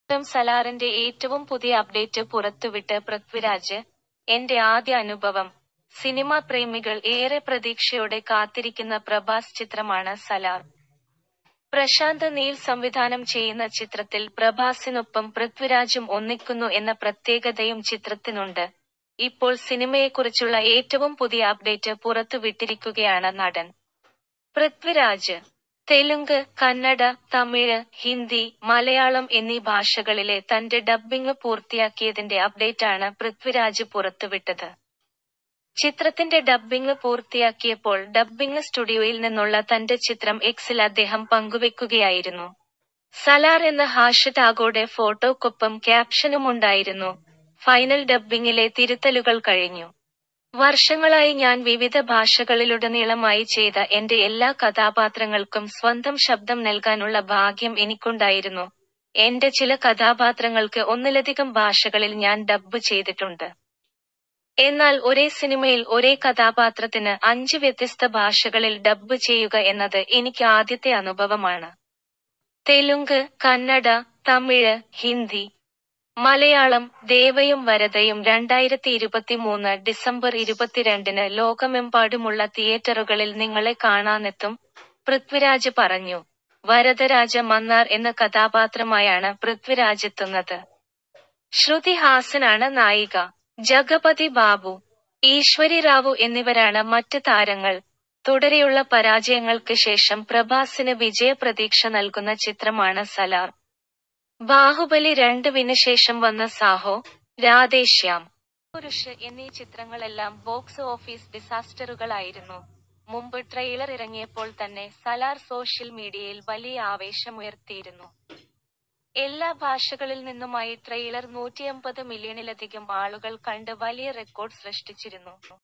ം സലാറിന്റെ ഏറ്റവും പുതിയ അപ്ഡേറ്റ് പുറത്തുവിട്ട് പൃഥ്വിരാജ് എന്റെ ആദ്യ അനുഭവം സിനിമാ പ്രേമികൾ ഏറെ പ്രതീക്ഷയോടെ കാത്തിരിക്കുന്ന പ്രഭാസ് ചിത്രമാണ് സലാർ പ്രശാന്ത് നീൽ സംവിധാനം ചെയ്യുന്ന ചിത്രത്തിൽ പ്രഭാസിനൊപ്പം പൃഥ്വിരാജും ഒന്നിക്കുന്നു എന്ന പ്രത്യേകതയും ചിത്രത്തിനുണ്ട് ഇപ്പോൾ സിനിമയെക്കുറിച്ചുള്ള ഏറ്റവും പുതിയ അപ്ഡേറ്റ് പുറത്തുവിട്ടിരിക്കുകയാണ് നടൻ പൃഥ്വിരാജ് തെലുങ്ക് കന്നഡ തമിഴ് ഹിന്ദി മലയാളം എന്നീ ഭാഷകളിലെ തന്റെ ഡബ്ബിംഗ് പൂർത്തിയാക്കിയതിന്റെ അപ്ഡേറ്റാണ് പൃഥ്വിരാജ് പുറത്തുവിട്ടത് ചിത്രത്തിന്റെ ഡബ്ബിംഗ് പൂർത്തിയാക്കിയപ്പോൾ ഡബ്ബിംഗ് സ്റ്റുഡിയോയിൽ നിന്നുള്ള തന്റെ ചിത്രം എക്സിൽ അദ്ദേഹം പങ്കുവെക്കുകയായിരുന്നു സലാർ എന്ന ഹാഷ്ടാഗോടെ ഫോട്ടോക്കൊപ്പം ക്യാപ്ഷനുമുണ്ടായിരുന്നു ഫൈനൽ ഡബ്ബിംഗിലെ തിരുത്തലുകൾ കഴിഞ്ഞു വർഷങ്ങളായി ഞാൻ വിവിധ ഭാഷകളിലുടനീളമായി ചെയ്ത എന്റെ എല്ലാ കഥാപാത്രങ്ങൾക്കും സ്വന്തം ശബ്ദം നൽകാനുള്ള ഭാഗ്യം എനിക്കുണ്ടായിരുന്നു എന്റെ ചില കഥാപാത്രങ്ങൾക്ക് ഒന്നിലധികം ഭാഷകളിൽ ഞാൻ ഡബ്ബ് ചെയ്തിട്ടുണ്ട് എന്നാൽ ഒരേ സിനിമയിൽ ഒരേ കഥാപാത്രത്തിന് അഞ്ച് വ്യത്യസ്ത ഭാഷകളിൽ ഡബ്ബ് ചെയ്യുക എന്നത് എനിക്ക് ആദ്യത്തെ അനുഭവമാണ് തെലുങ്ക് കന്നഡ തമിഴ് ഹിന്ദി മലയാളം ദേവയും വരദയും രണ്ടായിരത്തി ഇരുപത്തിമൂന്ന് ഡിസംബർ ഇരുപത്തിരണ്ടിന് ലോകമെമ്പാടുമുള്ള തിയേറ്ററുകളിൽ നിങ്ങളെ കാണാനെത്തും പൃഥ്വിരാജ് പറഞ്ഞു വരദരാജ മന്നാർ എന്ന കഥാപാത്രമായാണ് പൃഥ്വിരാജ് എത്തുന്നത് ശ്രുതി ഹാസനാണ് നായിക ജഗപതി ബാബു ഈശ്വരി റാവു എന്നിവരാണ് മറ്റ് താരങ്ങൾ തുടരെയുള്ള പരാജയങ്ങൾക്ക് ശേഷം പ്രഭാസിന് വിജയപ്രതീക്ഷ നൽകുന്ന ചിത്രമാണ് സലാർ ബാഹുബലി രണ്ടുവിന് ശേഷം വന്ന സാഹോ രാധേശ്യാം പുരുഷ് എന്നീ ചിത്രങ്ങളെല്ലാം ബോക്സ് ഓഫീസ് ഡിസാസ്റ്ററുകളായിരുന്നു മുമ്പ് ട്രെയിലർ ഇറങ്ങിയപ്പോൾ തന്നെ സലാർ സോഷ്യൽ മീഡിയയിൽ വലിയ ആവേശമുയർത്തിയിരുന്നു എല്ലാ ഭാഷകളിൽ നിന്നുമായി ട്രെയിലർ നൂറ്റിയമ്പത് മില്യണിലധികം ആളുകൾ കണ്ട് വലിയ റെക്കോർഡ് സൃഷ്ടിച്ചിരുന്നു